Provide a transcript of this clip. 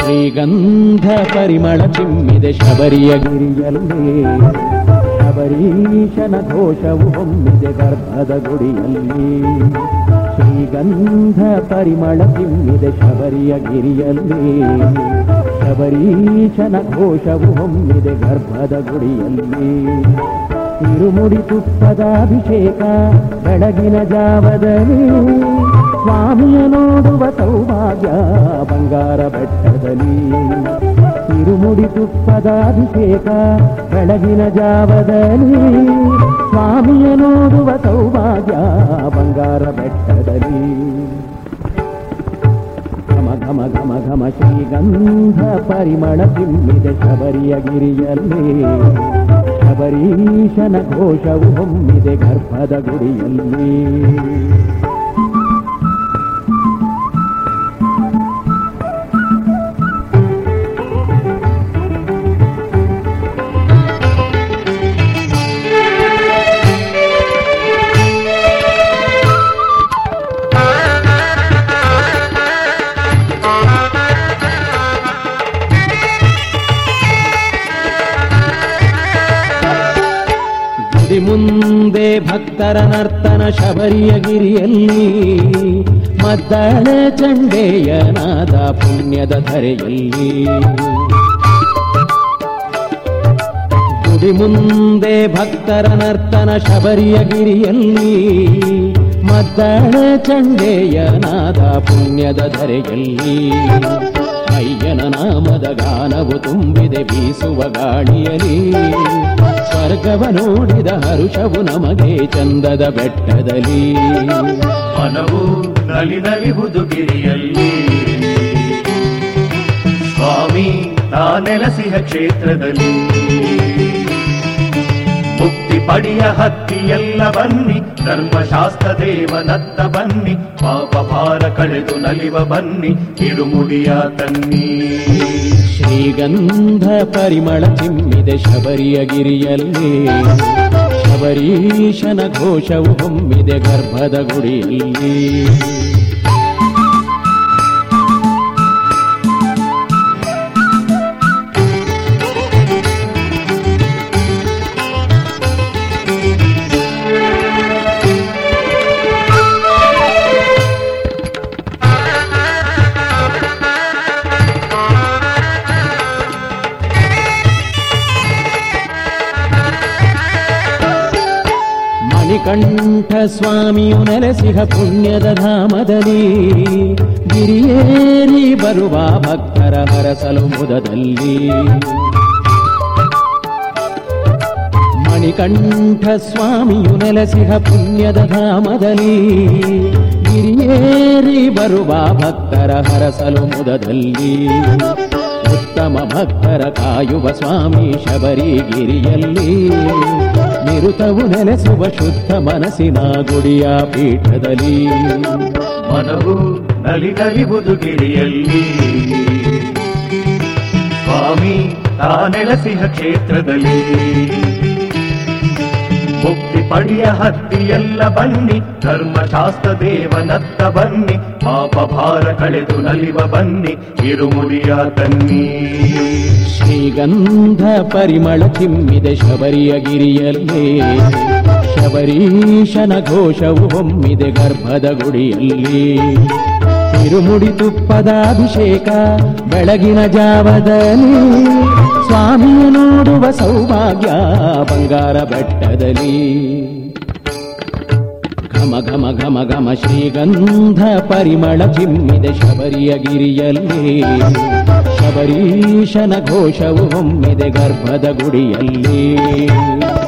ಶ್ರೀಗಂಧ ಪರಿಮಳ ಚಿಮ್ಮಿದೆ ಶಬರಿಯ ಗಿರಿಯಲ್ಲಿ ಶಬರೀಶನ ಘೋಷವು ಹೊಮ್ಮಿದೆ ಗರ್ಭದ ಗುಡಿಯಲ್ಲಿ ಶ್ರೀಗಂಧ ಪರಿಮಳ ಚಿಮ್ಮಿದೆ ಶಬರಿಯ ಗಿರಿಯಲ್ಲಿ ಶಬರೀಶನ ಘೋಷವು ಹೊಮ್ಮಿದೆ ಗರ್ಭದ ಗುಡಿಯಲ್ಲಿ ತಿರುಮುಡಿ ತುಪ್ಪದ ಅಭಿಷೇಕ ಬೆಳಗಿನ ಜಾವದಲ್ಲಿ ಸ್ವಾಮಿಯ ನೋಡುವ ಸೌಭಾಗ್ಯ ಬಂಗಾರ ಬೆಟ್ಟದಲ್ಲಿ ತಿರುಮುಡಿ ತುಪ್ಪದ ಅಭಿಷೇಕ ಬೆಳಗಿನ ಜಾವದಲ್ಲಿ ಸ್ವಾಮಿಯ ನೋಡುವ ಸೌಭಾಗ್ಯ ಬಂಗಾರ ಬೆಟ್ಟದಲ್ಲಿ ಘಮ ಘಮ ಘಮ ಘಮ ಶ್ರೀಗಂಧ ಪರಿಮಳ ಚಿಮ್ಮಿದೆ ಶಬರಿಯ ಗಿರಿಯಲ್ಲಿ ಶಬರೀಶನ ಘೋಷವು ಹೊಮ್ಮಿದೆ ಗರ್ಭದ ಗುಡಿಯಲ್ಲಿ ಗುಡಿ ಮುಂದೆ ಭಕ್ತರ ನರ್ತನ ಶಬರಿಯ ಗಿರಿಯಲ್ಲಿ ಮದ್ದಳೆ ಚಂಡೆಯ ನಾದ ಪುಣ್ಯದ ಧರೆಯಲ್ಲಿ ಗುಡಿ ಮುಂದೆ ಭಕ್ತರ ನರ್ತನ ಶಬರಿಯ ಗಿರಿಯಲ್ಲಿ ಮದ್ದಳೆ ಚಂಡೆಯ ನಾದ ಪುಣ್ಯದ ಧರೆಯಲ್ಲಿ ಅಯ್ಯನ ನಾಮದ ಗಾನವು ತುಂಬಿದೆ ಬೀಸುವ ಗಾಳಿಯಲ್ಲಿ ಸ್ವರ್ಗವ ನೋಡಿದ ಹರುಷವು ನಮಗೆ ಚಂದದ ಬೆಟ್ಟದಲ್ಲಿ ಮನವು ನಲಿ ನಲಿಹುದು ಗಿರಿಯಲ್ಲಿ ಸ್ವಾಮಿ ತಾನೆಲಸಿಹ ಕ್ಷೇತ್ರದಲ್ಲಿ ಮುಕ್ತಿ ಪಡಿಯ ಹತ್ತಿಯೆಲ್ಲ ಬನ್ನಿ ಧರ್ಮಶಾಸ್ತ್ರ ದೇವನತ್ತ ಬನ್ನಿ ಪಾಪ ಭಾರ ಕಳೆದು ನಲಿವ ಬನ್ನಿ ಇರುಮುಡಿಯ ತನ್ನಿ ಶ್ರೀಗಂಧ ಪರಿಮಳ ಚಿಮ್ಮಿದೆ ಶಬರಿಯ ಗಿರಿಯಲ್ಲಿ ಶಬರೀಶನ ಘೋಷವು ಹೊಮ್ಮಿದೆ ಗರ್ಭದ ಗುಡಿಯಲ್ಲಿ ಮಣಿಕಂಠ ಸ್ವಾಮಿಯು ನೆಲೆಸಿಹ ಪುಣ್ಯದ ಧಾಮದಲ್ಲಿ ಗಿರಿಯೇರಿ ಬರುವ ಭಕ್ತರ ಹರಸಲು ಮುದದಲ್ಲಿ ಮಣಿಕಂಠ ಸ್ವಾಮಿಯು ನೆಲೆಸಿಹ ಪುಣ್ಯದ ಧಾಮದಲ್ಲಿ ಗಿರಿಯೇರಿ ಬರುವ ಭಕ್ತರ ಹರಸಲು ಮುದದಲ್ಲಿ ಉತ್ತಮ ಭಕ್ತರ ಕಾಯುವ ಸ್ವಾಮಿ ಶಬರಿಗಿರಿಯಲ್ಲಿ ನಿರುತವು ನೆಲೆಸುವ ಶುದ್ಧ ಮನಸ್ಸಿನ ಗುಡಿಯ ಪೀಠದಲ್ಲಿ ಮನವು ನಲಿ ನಲಿಹುದು ಗಿರಿಯಲ್ಲಿ ಸ್ವಾಮಿ ತಾನೆಲಸಿಹ ಕ್ಷೇತ್ರದಲ್ಲಿ ಮುಕ್ತಿ ಪಡಿಯ ಹತ್ತಿಯೆಲ್ಲ ಬನ್ನಿ ಧರ್ಮಶಾಸ್ತ್ರ ದೇವನತ್ತ ಬನ್ನಿ ಪಾಪ ಭಾರ ಕಳೆದು ನಲಿವ ಬನ್ನಿ ಇರುಮುಡಿಯ ತನ್ನಿ ಶ್ರೀಗಂಧ ಪರಿಮಳ ಚಿಮ್ಮಿದೆ ಶಬರಿಯ ಗಿರಿಯಲ್ಲಿ ಶಬರೀಶನ ಘೋಷವು ಹೊಮ್ಮಿದೆ ಗರ್ಭದ ಗುಡಿಯಲ್ಲಿ ತಿರುಮುಡಿ ತುಪ್ಪದ ಅಭಿಷೇಕ ಬೆಳಗಿನ ಜಾವದಲ್ಲಿ ಸ್ವಾಮಿಯ ನೋಡುವ ಸೌಭಾಗ್ಯ ಬಂಗಾರ ಬೆಟ್ಟದಲ್ಲಿ ಘಮ ಘಮ ಘಮ ಘಮ ಶ್ರೀಗಂಧ ಪರಿಮಳ ಚಿಮ್ಮಿದೆ ಶಬರಿಯ ಗಿರಿಯಲ್ಲಿ ಶಬರೀಶನ ಘೋಷವು ಹೊಮ್ಮಿದೆ ಗರ್ಭದ ಗುಡಿಯಲ್ಲಿ